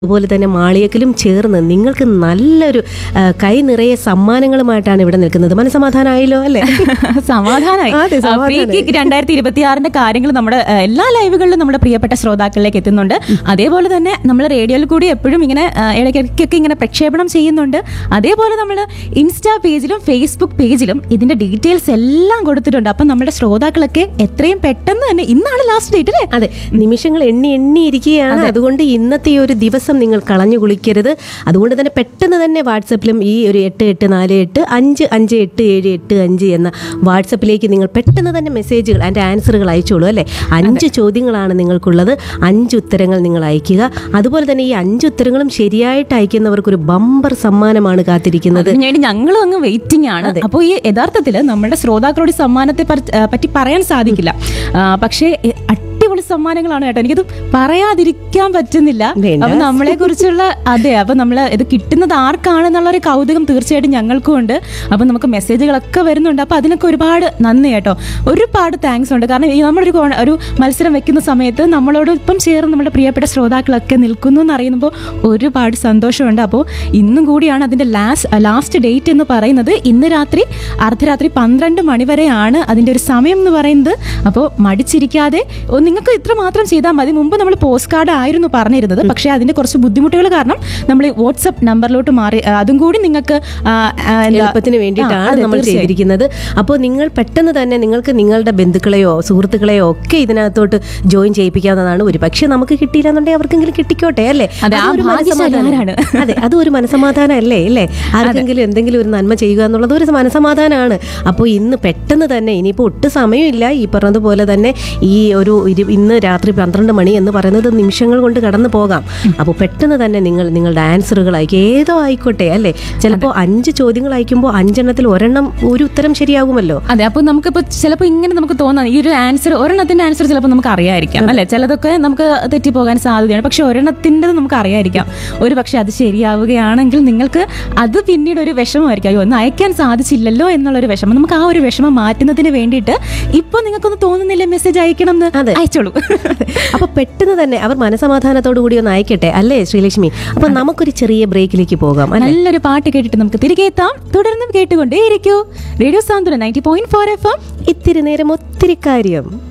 അതുപോലെ തന്നെ മാളിയക്കലും ചേർന്ന് നിങ്ങൾക്ക് നല്ലൊരു ആ, കൈ നിറയെ സമ്മാനങ്ങളുമായിട്ടാണ് ഇവിടെ നിൽക്കുന്നത് മനസമാധാനമായല്ലോ അല്ലേ സമാധാനമായി അതെ, സമാധാനായി. രണ്ടായിരത്തി ഇരുപത്തി ആറിന്റെ കാര്യങ്ങൾ നമ്മുടെ ആ, എല്ലാ ലൈവുകളിലും നമ്മുടെ പ്രിയപ്പെട്ട ശ്രോതാക്കളിലേക്ക് എത്തുന്നുണ്ട് അതേപോലെ തന്നെ നമ്മൾ റേഡിയോയിൽ കൂടി എപ്പോഴും ഇങ്ങനെ ആ, ഇടയ്ക്കിടയ്ക്കൊക്കെ ഇങ്ങനെ പ്രക്ഷേപണം ചെയ്യുന്നുണ്ട് അതേപോലെ നമ്മൾ ഇൻസ്റ്റാ പേജിലും ഫേസ്ബുക്ക് പേജിലും ഇതിന്റെ ഡീറ്റെയിൽസ് എല്ലാം കൊടുത്തിട്ടുണ്ട് അപ്പം നമ്മുടെ ശ്രോതാക്കളൊക്കെ എത്രയും പെട്ടെന്ന് തന്നെ ഇന്നാണ് ലാസ്റ്റ് ഡേറ്റ് അല്ലേ അതെ നിമിഷങ്ങൾ എണ്ണി എണ്ണി ഇരിക്കുകയാണ് അതുകൊണ്ട് ഇന്നത്തെ ഈ ഒരു ദിവസം നിങ്ങൾ കളഞ്ഞു കുളിക്കരുത് അതുകൊണ്ട് തന്നെ പെട്ടെന്ന് തന്നെ വാട്സപ്പിലും ഈ ഒരു എട്ട് എട്ട് നാല് എട്ട് അഞ്ച് അഞ്ച് എട്ട് ഏഴ് എട്ട് അഞ്ച് എന്ന വാട്സപ്പിലേക്ക് നിങ്ങൾ പെട്ടെന്ന് തന്നെ മെസ്സേജുകൾ അതിൻ്റെ ആൻസറുകൾ അയച്ചോളൂ അല്ലേ അഞ്ച് ചോദ്യങ്ങളാണ് നിങ്ങൾക്കുള്ളത് അഞ്ച് ഉത്തരങ്ങൾ നിങ്ങൾ അയക്കുക അതുപോലെ തന്നെ ഈ അഞ്ച് ഉത്തരങ്ങളും ശരിയായിട്ട് അയക്കുന്നവർക്ക് ഒരു ബമ്പർ സമ്മാനമാണ് കാത്തിരിക്കുന്നത് അതിനുവേണ്ടി ഞങ്ങളും അങ്ങ് വെയിറ്റിംഗ് ആണ് അപ്പോൾ ഈ യഥാർത്ഥത്തിൽ നമ്മുടെ ശ്രോതാക്കളോട് ഈ സമ്മാനത്തെ പറ്റി- ആ, പറ്റി പറയാൻ സാധിക്കില്ല ആ, പക്ഷേ എ, അടിപൊളി സമ്മാനങ്ങളാണ് കേട്ടോ എനിക്കത് പറയാതിരിക്കാൻ പറ്റുന്നില്ല വേണ്ട. അപ്പൊ നമ്മളെ കുറിച്ചുള്ള അതെ അപ്പൊ നമ്മൾ ഇത് കിട്ടുന്നത് ആർക്കാണെന്നുള്ള ഒരു കൗതുകം തീർച്ചയായിട്ടും ഞങ്ങൾക്കും ഉണ്ട് അപ്പൊ നമുക്ക് മെസ്സേജുകളൊക്കെ വരുന്നുണ്ട് അപ്പൊ അതിനൊക്കെ ഒരുപാട് നന്ദി കേട്ടോ ഒരുപാട് താങ്ക്സ് ഉണ്ട് കാരണം ഈ നമ്മളൊരു കോ- ഒരു മത്സരം വെക്കുന്ന സമയത്ത് നമ്മളോടൊപ്പം ചേർന്ന് നമ്മുടെ പ്രിയപ്പെട്ട ശ്രോതാക്കളൊക്കെ നിൽക്കുന്നു എന്ന് അറിയുമ്പോൾ ഒരുപാട് സന്തോഷമുണ്ട് അപ്പോൾ ഇന്നും കൂടിയാണ് അതിന്റെ ലാസ്റ്റ് ലാസ്റ്റ് ഡേറ്റ് എന്ന് പറയുന്നത് ഇന്ന് രാത്രി അർദ്ധരാത്രി പന്ത്രണ്ട് മണി വരെയാണ് അതിന്റെ ഒരു സമയം എന്ന് പറയുന്നത് അപ്പോൾ മടിച്ചിരിക്കാതെ ഓ, നിങ്ങൾക്ക് ഇത്ര മാത്രം ചെയ്താൽ മതി മുമ്പ് നമ്മൾ പോസ്റ്റ് കാർഡ് ആയിരുന്നു പറഞ്ഞിരുന്നത് പക്ഷേ അതിന്റെ കുറച്ച് ബുദ്ധിമുട്ടുകൾ കാരണം നമ്മൾ വാട്സപ്പ് നമ്പറിലോട്ട് മാറി ആ, അതും കൂടി നിങ്ങൾക്ക് ആ, ആ, എന്താ- എളുപ്പത്തിന് ആ, വേണ്ടിയിട്ടാണ് അതെ, നമ്മൾ തീർച്ചയായും. ചെയ്തിരിക്കുന്നത് അപ്പോൾ നിങ്ങൾ പെട്ടെന്ന് തന്നെ നിങ്ങൾക്ക് നിങ്ങളുടെ ബന്ധുക്കളെയോ സുഹൃത്തുക്കളെയോ ഒക്കെ ഇതിനകത്തോട്ട് ജോയിൻ ചെയ്യിപ്പിക്കാവുന്നതാണ് ഒരു പക്ഷേ നമുക്ക് കിട്ടിയില്ലെന്നുണ്ടെങ്കിൽ അവർക്കെങ്കിലും കിട്ടിക്കോട്ടെ അല്ലേ അതെ, ആ അതൊരു ഭാഗ്യശാലി മനസ്സമാധാനം. ആരാണ്? അതെ അതും ഒരു മനസമാധാനം അല്ലേ അല്ലേ ആർക്കെങ്കിലും എന്തെങ്കിലും ഒരു നന്മ ചെയ്യുക എന്നുള്ളത് ഒരു മനസമാധാനമാണ് അപ്പോൾ ഇന്ന് പെട്ടെന്ന് തന്നെ ഇനിയിപ്പോൾ ഒട്ടും സമയമില്ല ഈ പറഞ്ഞതുപോലെ തന്നെ ഈ ഒരു ഇരു ഇന്ന് രാത്രി പന്ത്രണ്ട് മണി എന്ന് പറയുന്നത് നിമിഷങ്ങൾ കൊണ്ട് കടന്നു പോകാം അപ്പോൾ പെട്ടെന്ന് തന്നെ നിങ്ങൾ നിങ്ങളുടെ ആൻസറുകൾ അയക്കുക ഏതോ ആയിക്കോട്ടെ അല്ലേ ചിലപ്പോൾ അഞ്ച് ചോദ്യങ്ങൾ അയക്കുമ്പോൾ അഞ്ചെണ്ണത്തിൽ ഒരെണ്ണം ഒരു ഉത്തരം ശരിയാകുമല്ലോ അതെ അപ്പൊ നമുക്കിപ്പോ ചിലപ്പോൾ ഇങ്ങനെ നമുക്ക് തോന്നാം ഈ ഒരു ആൻസർ ഒരെണ്ണത്തിന്റെ ആൻസർ ചിലപ്പോൾ നമുക്ക് അറിയായിരിക്കാം അല്ലെ ചിലതൊക്കെ നമുക്ക് തെറ്റിപ്പോകാൻ സാധ്യതയാണ് പക്ഷെ ഒരെണ്ണത്തിന്റെ നമുക്ക് അറിയായിരിക്കാം ഒരു പക്ഷെ അത് ശരിയാവുകയാണെങ്കിൽ നിങ്ങൾക്ക് അത് പിന്നീട് ഒരു വിഷമമായിരിക്കും അയ്യോ ഒന്ന് അയക്കാൻ സാധിച്ചില്ലല്ലോ എന്നുള്ളൊരു വിഷമം നമുക്ക് ആ ഒരു വിഷമം മാറ്റുന്നതിന് വേണ്ടിയിട്ട് ഇപ്പൊ നിങ്ങൾക്കൊന്ന് തോന്നുന്നില്ല മെസ്സേജ് അയക്കണം എന്ന് അതെ. അയച്ചോളൂ അപ്പൊ പെട്ടെന്ന് തന്നെ അവർ മനസമാധാനത്തോടു കൂടി ഒന്ന് അയക്കട്ടെ അല്ലേ ശ്രീലക്ഷ്മി അപ്പൊ നമുക്കൊരു ചെറിയ ബ്രേക്കിലേക്ക് പോകാം അല്ലെ നല്ലൊരു പാട്ട് കേട്ടിട്ട് നമുക്ക് തിരികെ എത്താം തുടർന്നും കേട്ടുകൊണ്ടേയിരിക്കൂ radio Santhwana ninety point four F M ഇത്തിരി നേരം ഒത്തിരി കാര്യം